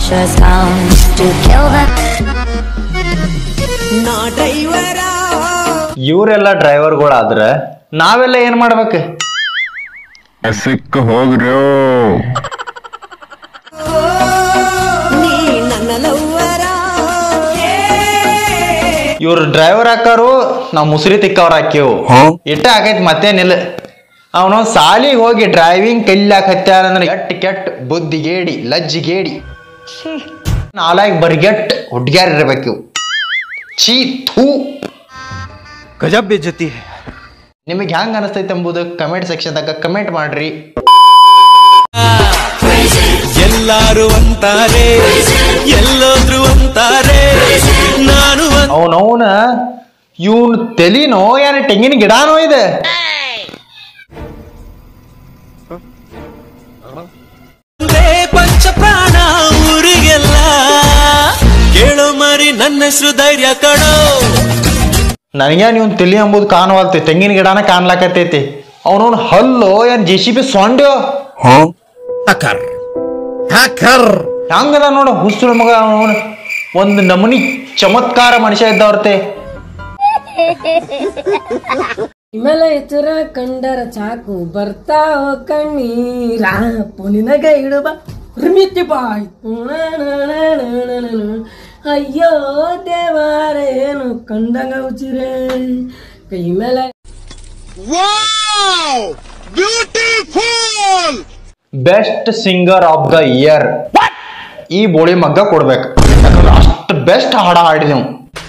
Russia's come to kill them. ನಾ driver ಇವರೆಲ್ಲ ಡ್ರೈವರ್ಗಳಾದ್ರೆ ನಾವೆಲ್ಲ ಏನ್ ಮಾಡ್ಬೇಕು ಸಿಕ್ಕ ಹೋಗ್ರೋ ನೀ ನನ್ನ ಲವ್ವರ ಇವ್ರು ಡ್ರೈವರ್ ಹಾಕಾರು ನಾವು ಮುಸುರಿ ತಿಕ್ಕವ್ರ ಹಾಕಿವು ಇಟ್ಟ ಹಾಕೈತಿ ಮತ್ತೇನಿಲ್ಲ ಅವನು ಸಾಲಿಗೆ ಹೋಗಿ ಡ್ರೈವಿಂಗ್ ಕಲಿಯಾಕತ್ಯಾರ ಅಂದ್ರೆ ಎಟ್ ಕೆಟ್ಟ ಬುದ್ಧಿಗೇಡಿ ಲಜ್ಜಿಗೇಡಿ ನಾಲಾಗಿ ಬರ್ಗೆಟ್ ಹುಡ್ಗ್ಯಾರ ಇರ್ಬೇಕು ಛೀ ಥೂ ಗಜಬ್ ಬೇಜತಿ ನಿಮಗೆ ಹೆಂಗ್ ಅನಿಸ್ತೈತೆ ಎಂಬುದು ಕಮೆಂಟ್ ಸೆಕ್ಷನ್ದಾಗ ಕಮೆಂಟ್ ಮಾಡ್ರಿ ಎಲ್ಲಾರು ಅಂತಾರೆ ಎಲ್ಲೋದ್ರು ಅಂತಾರೆ ನಾನು ಅವನವನ ಇವನ್ ತಲಿನೋ ಏನ ತೆಂಗಿನ ಗಿಡನೋ ಇದೆ ಒಂದೇ ಪಂಚ ಪ್ರಾಣ ಊರಿಗೆಲ್ಲ ಕೇಳೋ ಮರಿ ನನ್ನ ಹೆಸರು ಧೈರ್ಯ ಕಣೋ ನನಗೇನ್ ಇವ್ನ ತಲಿ ಎಂಬುದು ಕಾಣವಲ್ತಿ ತೆಂಗಿನ ಗಿಡನ ಕಾಣ್ಲಾಕತ್ತೈತಿ ಅವನವನ್ ಹಲ್ಲು ಏನ್ ಜೆ ಸಿ ಬಿ ಸೊಂಡ್ಯೋ ಹ್ಯಾಕರ್ ಹ್ಯಾಕರ್ ಹೆಂಗದ ನೋಡು ಹುಸ್ಸುಳ ಮಗ ಅವನು ಒಂದು ನಮೂನಿ ಚಮತ್ಕಾರ ಮನುಷ್ಯ ಇದ್ದವ್ರತೆ ಹಿಮಲ ಎಚ್ಚರ ಕಂಡರ ಚಾಕು ಬರ್ತಾವ ಕಣ್ಣೀರ ಪುನಿನಗ ಇಡುವ ರಿಮಿತಿ ಬಾಯ್ ಅಯ್ಯೋ ದೇವಾರೇನು ಕಂಡಂಗ ಉಚಿರೆ ಕೈ ಮೇಲೆ best singer of the year ಈ ಬೋಳಿ ಮಗ್ಗ ಕೊಡ್ಬೇಕು ಯಾಕಂದ್ರೆ ಅಷ್ಟು ಬೆಸ್ಟ್ ಹಾಡ ಹಾಡಿದೆವು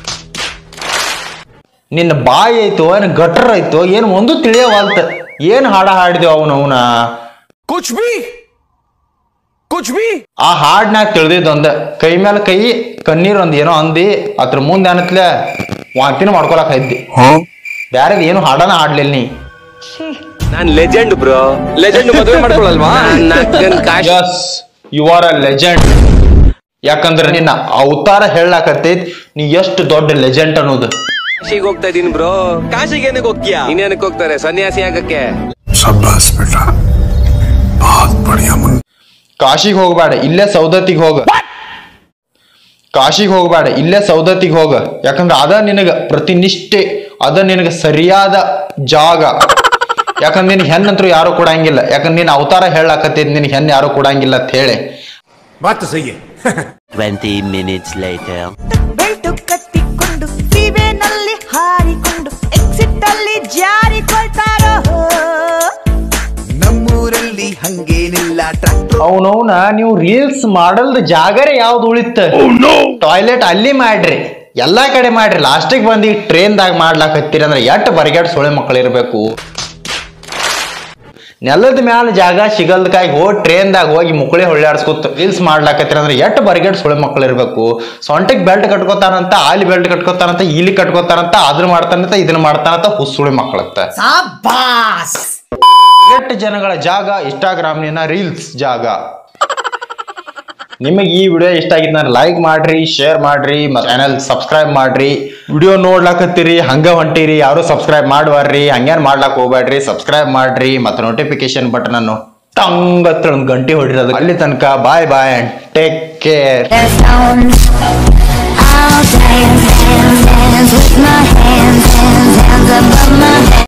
ನಿನ್ನ ಬಾಯಿ ಐತೋ ಏನು ಗಟ್ರ ಐತೋ ಏನು ಒಂದು ತಿಳಿಯವಾಲ್ತ ಏನು ಹಾಡ ಹಾಡಿದೆವು ಅವನು ಅವನ ಕುಚ್ ಬಿ ಕುಚ್ ಬಿ ಆ ಹಾಡ್ನಾಗ ತಿಳಿದಿದ್ದೊಂದ ಕೈ ಮೇಲೆ ಕೈ ಕಣ್ಣೀರ್ ಒಂದ್ ಏನೋ ಅಂದಿ ಅದ್ರ ಮುಂದೆ ಏನತ್ಲೆ ವಾಂತಿನ ಮಾಡ್ಕೊಳಕ್ ಇದ್ದಿ ಬ್ಯಾರೆ ಏನು ಹಾಡನ ಹಾಡ್ಲಿಲ್ಲ ನೀ ನಾನ್ ಲೆಜೆಂಡ್ ಬ್ರೋ ಲೆಜೆಂಡ್ ಮದುವೆ ಮಾಡ್ಕೊಳಲ್ವಾ yes you are a legend ಯಾಕಂದ್ರೆ ನಿನ್ನ ಅವತಾರ ಹೇಳಾಕತ್ತೈತ್ ನೀ ಎಷ್ಟು ದೊಡ್ಡ ಲೆಜೆಂಡ್ ಅನ್ನೋದು ಕಾಶಿಗೆ ಹೋಗ್ತಾ ಇದೀನಿ ಬ್ರೋ ಕಾಶಿಗೆ ಏನಕ್ಕೆ ಹೋಗ್ತೀಯಾ ಇನ್ನೇನಕ್ಕೆ ಹೋಗ್ತಾರೆ ಸನ್ಯಾಸಿ ಆಗಕ್ಕೆ शाबाश बेटा बहुत बढ़िया मुन ಕಾಶಿಗೆ ಹೋಗ್ಬೇಡ ಇಲ್ಲೇ ಸೌದತ್ತಿಗೆ ಹೋಗ ಕಾಶಿಗೆ ಹೋಗ್ಬೇಡ ಇಲ್ಲೇ ಸೌದತ್ತಿಗೆ ಹೋಗ ಯಾಕಂದ್ರೆ ಅದ ನಿನಗ ಪ್ರತಿನಿಷ್ಠೆ ಅದ ನಿನಗ ಸರಿಯಾದ ಜಾಗ ಯಾಕಂದ್ರೆ ನಿನ್ ಹೆಣ್ಣಂತರೂ ಯಾರು ಕೊಡಂಗಿಲ್ಲ ಯಾಕಂದ್ರೆ ನೀನ್ ಅವತಾರ ಹೇಳಾಕತ್ತೈತ್ ನಿನ್ ಹೆಣ್ಣು ಯಾರು ಕೊಡಂಗಿಲ್ಲ ಅಂತ ಹೇಳಿ ಬಾತ್ ಸಹಿ ಟ್ವೆಂಟಿ ಮಿನಿಟ್ಸ್ ಲೈಟರ್ ಬೆಲ್ಟು ಕಟ್ಟಿಕೊಂಡು ಫ್ರೀವೇನಲ್ಲಿ ಹಾರಿಕೊಂಡು ಎಕ್ಸಿಟ್ ಅಲ್ಲಿ ಜಾರಿಕೊಳ್ತಾರೋ ನಮ್ಮೂರಲ್ಲಿ ಹಂಗೇನಿಲ್ಲ ಟ್ರ್ಯಾಕ್ಟರ್ ಅವನವನ ನೀವು ರೀಲ್ಸ್ ಮಾಡಲ್ದ ಜಾಗರೇ ಯಾವ್ದು ಉಳಿತ ಟಾಯ್ಲೆಟ್ ಅಲ್ಲಿ ಮಾಡ್ರಿ ಎಲ್ಲಾ ಕಡೆ ಮಾಡ್ರಿ ಲಾಸ್ಟಿಗೆ ಬಂದು ಈ ಟ್ರೈನ್ದಾಗ ಮಾಡ್ಲಾಕತ್ತೀರಿ ಅಂದ್ರೆ ಎಟ್ ಬರಿಗಾಡ್ ಸೊಳೆ ಮಕ್ಕಳು ಇರ್ಬೇಕು ನೆಲದ ಮ್ಯಾಲ ಜಾಗ ಸಿಗಲ್ದಕಾಗಿ ಹೋಗಿ ಟ್ರೈನ್ದಾಗ ಹೋಗಿ ಮುಕ್ಕಳಿ ಹೊಳ್ಳಾಡ್ಸ್ಕೊತ ರೀಲ್ಸ್ ಮಾಡ್ಲಾಕತ್ತೀರಿ ಅಂದ್ರೆ ಎಟ್ ಬರಿಗಾಡ್ ಸೊಳೆ ಮಕ್ಕಳು ಇರ್ಬೇಕು ಸೊಂಟಕ್ಕೆ ಬೆಲ್ಟ್ ಕಟ್ಕೋತಾರಂತ ಆಲಿ ಬೆಲ್ಟ್ ಕಟ್ಕೋತಾರಂತ ಇಲ್ಲಿ ಕಟ್ಕೋತಾರಂತ ಅದನ್ನ ಮಾಡ್ತಾರಂತ ಇದನ್ನ ಮಾಡ್ತಾರಂತ ಹುಸುಳಿ ಮಕ್ಕಳತ್ತ ಎಷ್ಟು ಜನಗಳ ಜಾಗ ಇನ್ಸ್ಟಾಗ್ರಾಮ್ನಿನ ರೀಲ್ಸ್ ಜಾಗ ನಿಮಗೆ ಈ ವಿಡಿಯೋ ಇಷ್ಟ ಆಗಿತ್ತು ನಾನು ಲೈಕ್ ಮಾಡ್ರಿ ಶೇರ್ ಮಾಡ್ರಿ ಮತ್ತು ಚಾನಲ್ ಸಬ್ಸ್ಕ್ರೈಬ್ ಮಾಡ್ರಿ ವಿಡಿಯೋ ನೋಡ್ಲಾಕತ್ತೀರಿ ಹಂಗ ಹೊಂಟಿರಿ ಯಾರು ಸಬ್ಸ್ಕ್ರೈಬ್ ಮಾಡುವಾರ್ರಿ ಹಂಗೇನ್ ಮಾಡ್ಲಾಕ್ ಹೋಗ್ಬೇಡ್ರಿ ಸಬ್ಸ್ಕ್ರೈಬ್ ಮಾಡ್ರಿ ಮತ್ತು ನೋಟಿಫಿಕೇಶನ್ ಬಟನ್ ಅನ್ನು ತಂಗತ್ರ ಒಂದು ಗಂಟೆ ಹೊಡಿರೋದು ಅಲ್ಲಿ ತನಕ bye bye and take care Their stones. I'll dance, dance, dance with my hands, hands, hands above my head.